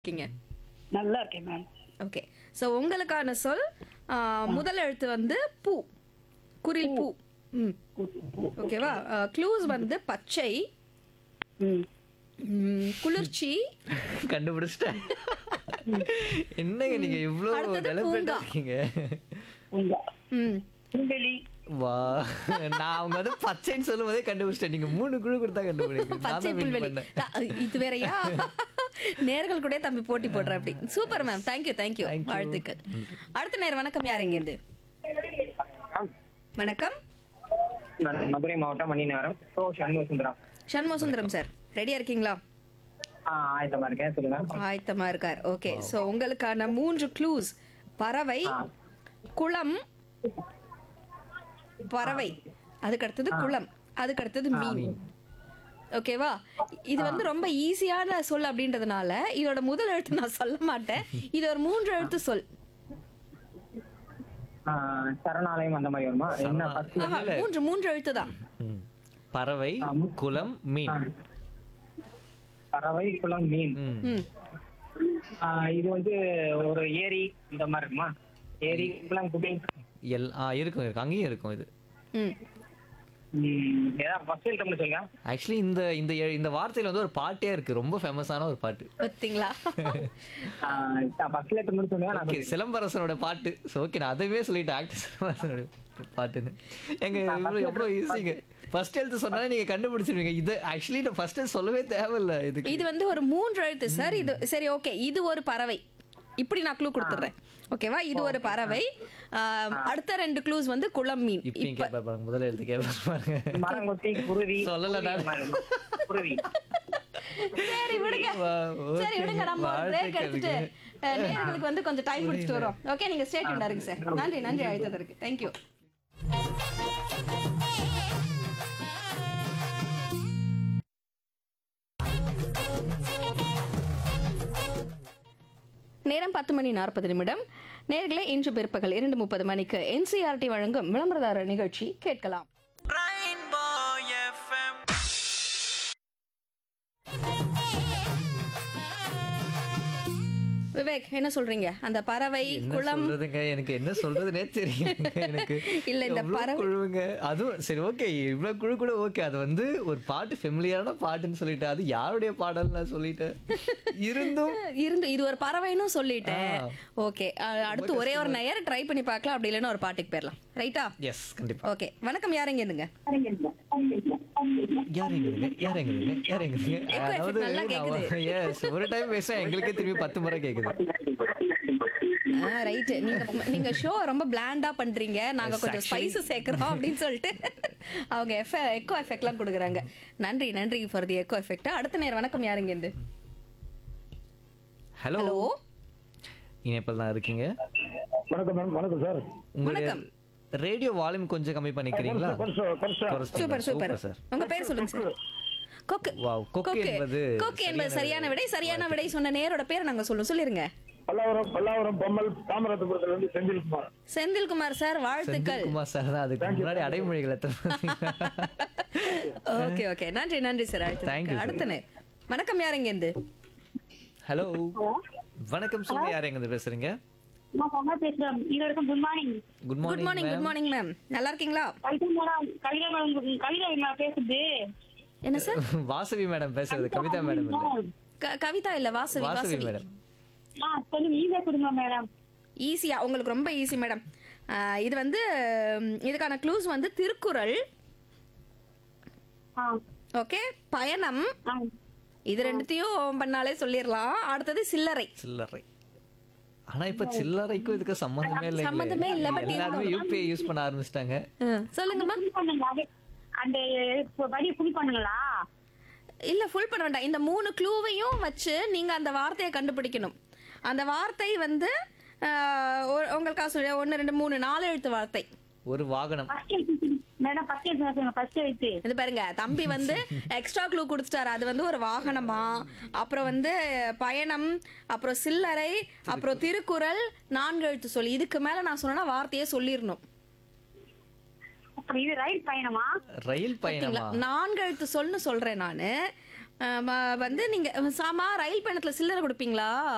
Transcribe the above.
இருக்கீங்க நல்லா இருக்கேன் மேம் ஓகே ஸோ உங்களுக்கான சொல் ஆ, முதல் எழுத்து வந்து பூ குரில் பூ ம் ஓகேவா க்ளூஸ் வந்து பச்சை ம் ம், குளிர்ச்சி கண்டுபிடிச்சிட்டேன் என்னங்க நீங்க இவ்ளோ அடுத்தது டெலிபரேட்டா பூங்கா. இருக்கீங்க உங்க ம் புல்வெளி வா நான் அவங்க வந்து பச்சைன்னு சொல்லும் போதே கண்டுபிடிச்சிட்டேன் நீங்க மூணு குழு கொடுத்தா கண்டுபிடிங்க நான் பச்சை தான் win புல்வெளி பண்ணேன். த- இது வேறயா நேர்கள் கூட தம்பி போட்டி போடுற அப்படி super ma'am thank you thank you Thank you. வாழ்த்துக்கள் அடுத்த நேரம் வணக்கம் யாருங்க இருந்து வணக்கம் நான் மதுரை மாவட்டம் மணிநகரம் ஸோ சண்முக சுந்தரம் சண்முக சுந்தரம் சார் ரெடியா இருக்கீங்களா ஆ ஆயத்தமா இருக்கேன் சொல்லுங்க ஆயத்தமா இருக்கார் ஓகே சோ உங்களுக்கான மூன்று க்ளூஸ் பறவை குளம் பறவை அதுக்கு அடுத்தது குளம் அதுக்கு அடுத்தது மீன் ஓகேவா இது வந்து ரொம்ப ஈஸியான சொல் அப்படின்றதுனால இதோட முதல் எழுத்து நான் சொல்ல மாட்டேன் இது ஒரு மூன்று எழுத்து சொல் ஆ, சரணாலயம் அந்த மாதிரி வருமா என்ன சரணா- first ஆஹா, மூன்று மூன்று எழுத்து தான் ம். பறவை குலம் மீன் பறவை குளம் மீன் ம். ம் ஆ, இது வந்து ஒரு ஏரி இந்த மாதிரி இருக்குமா ஏரி குளம் குபை எல் ஆ இருக்கும் இருக்கும் அங்கேயும் இருக்கும் இது ம் ம், ஏதாவது ஃபர்ஸ்ட் எழுத்தம்னு சொல்லுங்க ஆக்சுவலி இந்த இந்த எ- இந்த வார்த்தையில வந்து ஒரு பாட்டே இருக்கு ரொம்ப ஃபேமஸான ஒரு பாட்டு பார்த்தீங்களா ஃபர்ஸ்ட் எழுத்து மட்டும் சொல்லுங்க நான் ஓகே சிலம்பரசனோட பாட்டு ஓகே நான் அதவே சொல்லிட்டேன் ஆக்டர் சிலம்பரசனோட பாட்டுன்னு எங்க இவ்வளோ எவ்வளோ ஈஸிங்க ஃபர்ஸ்ட் எழுத்து சொன்னாலே நீங்க கண்டுபிடிச்சிருவீங்க இது ஆக்சுவலி நான் ஃபர்ஸ்ட் சொல்லவே தேவையில்ல இதுக்கு இது வந்து ஒரு மூன்று எழுத்து சார் இது சரி ஓகே இது ஒரு பறவை இப்படி நான் க்ளூ கொடுத்துட்றேன் ஓகேவா இது ஒரு பறவை ஆம், அடுத்த ரெண்டு க்ளூஸ் வந்து குளம் மீன் இப்பயும் கேட்பாரு பாருங்க முதல்ல எழுத்து கேட்பாரு பாருங்க மரங்கொத்தி குருவி சொல்லல நான். இந்த மாதிரி இருக்குமா? குருவி சரி விடுங்க வா, சரி okay. விடுங்க நம்ம ஒரு பிரேக் எடுத்துட்டு வாழ்த்துக்களுங்க. அஹ், நேயர்களுக்கு வந்து கொஞ்சம் டைம் கொடுத்துட்டு வரோம் ஓகே நீங்க ஸ்டேட் இருக்கு சார் நன்றி நன்றி அழைத்ததற்கு தேங்க்யூ நேரம் பத்து மணி நாற்பது நிமிடம் நேர்களே இன்று பிற்பகல் இரண்டு முப்பது மணிக்கு என்சிஆர்டி வழங்கும் விளம்பரதார நிகழ்ச்சி கேட்கலாம் Rainbow FM. விவேக் என்ன சொல்றீங்க அந்த பறவை என்ன குளம் சொல்றதுங்க எனக்கு என்ன சொல்றதுனே தெரியல எனக்கு இல்ல, இந்த எவ்வளவு பறவை- குழுவுங்க அதுவும் சரி ஓகே இவ்வளவு குழு கூட ஓகே அது வந்து ஒரு பாட்டு ஃபெமிலியரான பாட்டுன்னு சொல்லிட்டேன் அது யாருடைய பாடல் நான் சொல்லிட்டேன் இருந்தும் இருந்து இது ஒரு பறவைன்னு சொல்லிட்டேன் ஆ. ஓகே அடுத்து ஒரே ஒரு நேரம் ட்ரை பண்ணி பார்க்கலாம் அப்படி இல்லைன்னா ஒரு பாட்டுக்கு போயிடலாம் ரைட்டா எஸ் கண்டிப்பா ஓகே வணக்கம் யாருங்க இருந்துங்க யார் எங்களுங்க யார் எங்களுங்க யார் எங்களுங்க Echo effect அதாவது நல்லா கேக்குது. எஸ் ஒரு டைம் பேசுறேன் எங்களுக்கே திரும்பி பத்து முறை கேக்குது ரைட் நீங்க நீங்க ஷோ ரொம்ப பிளாண்டா பண்றீங்க நாங்க Yes, கொஞ்சம் actually- ஸ்பைஸ் சேர்க்கறோம் அப்படின்னு சொல்லிட்டு அவங்க எஃப் எக்கோ எஃபெக்ட்லாம் கொடுக்குறாங்க நன்றி நன்றி ஃபார் தி எக்கோ எஃபெக்ட் அடுத்த நேரம் வணக்கம் யாருங்க இருந்து ஹலோ ஹலோ இணைப்பில் தான் இருக்கீங்க வணக்கம் மேம் வணக்கம் சார் உங்களுடைய வணக்கம். ரேடியோ வால்யூம் கொஞ்சம் கம்மி பண்ணிக்கிறீங்களா கொஞ்சம் கொஞ்சம் குறைச்சிட்டீங்களா? சூப்பர் சூப்பர் சார் உங்க பேர் சொல்லுங்க சார் கொக்கு Wow, கொக்கு என்பது கொக்கு என்பது சரியான விடை சரியான விடை சொன்ன நேரோட பேரை நாங்க சொல்லுவோம் சொல்லிருங்க பல்லாவரம் பல்லாவரம் பொம்மல் தாமரத்துபுரத்துல இருந்து செந்தில்குமார் செந்தில்குமார் சார் வாழ்த்துக்கள் செந்தில்குமார் சார் தான் அதுக்கு முன்னாடி அடைமொழிகளை ஓகே ஓகே நன்றி நன்றி சார் Thank you, அடுத்து sir. அடுத்த நேர் வணக்கம் யாருங்க இருந்து ஹலோ வணக்கம் சொல்லுங்க யார் எங்க பேசுறீங்க நான் சொன்னா பேசுறேன் இது வரைக்கும் good morning good good morning good morning ma'am நல்லா இருக்கீங்களா கவிதா மேடம் கவிதா மேடம் கவிதா நான் பேசுது என்ன சார் வாசவி மேடம் பேசுறது கவிதா மேடம் இல்ல க- கவிதா இல்ல வாசவி வாசவி வாசவி மேடம் ஆ கொஞ்சம் ஈஸியா கொடுங்க மேடம் ஈஸியா உங்களுக்கு ரொம்ப ஈஸி மேடம் இது வந்து ம், இதுக்கான க்ளூஸ் வந்து திருக்குறள் ஆ ஓகே பயணம் ஆ இது ரெண்டுத்தையும் பண்ணாலே சொல்லிடலாம் அடுத்தது சில்லறை சில்லறை ஆனா இப்ப சில்லறைக்கும் இதுக்கு சம்பந்தமே இல்லை சம்மந்தமே இல்ல, but எல்லாருமே யூபிஐ யூஸ் பண்ண ஆரம்பிச்சிட்டாங்க சொல்லுங்கம்மா புல் பண்ணுங்க அது அந்த வரி புல் பண்ணுங்களா இல்ல ஃபுல் பண்ண வேண்டாம் இந்த மூணு க்ளூவையும் வச்சு நீங்க அந்த வார்த்தையை கண்டுபிடிக்கணும் அந்த வார்த்தை வந்து ஆஹ், ஒரு- உங்களுக்காக சொல்லி ஒன்று ரெண்டு மூணு நாலு எழுத்து வார்த்தை ஒரு வாகனம் ஃபர்ஸ்ட் எழுத்து மேடம் ஃபர்ஸ்ட் எழுத்து சொல்லுங்க ஃபர்ஸ்ட் எழுத்து இது பாருங்க தம்பி வந்து எக்ஸ்ட்ரா க்ளூ கொடுத்துட்டாரு அது வந்து ஒரு வாகனமா அப்புறம் வந்து பயணம் அப்புறம் சில்லறை அப்புறம் திருக்குறள் நான்கு எழுத்து சொல்லி இதுக்கு மேல நான் சொன்னா வார்த்தையே சொல்லிடணும் அப்புறம் இது ரயில் பயணமா ரயில் பயணமா நான்கு எழுத்து சொல்னு சொல்றேன் நானு அஹ் வ- வந்து நீங்க சாமா ரயில் பயணத்துல சில்லறை கொடுப்பீங்களா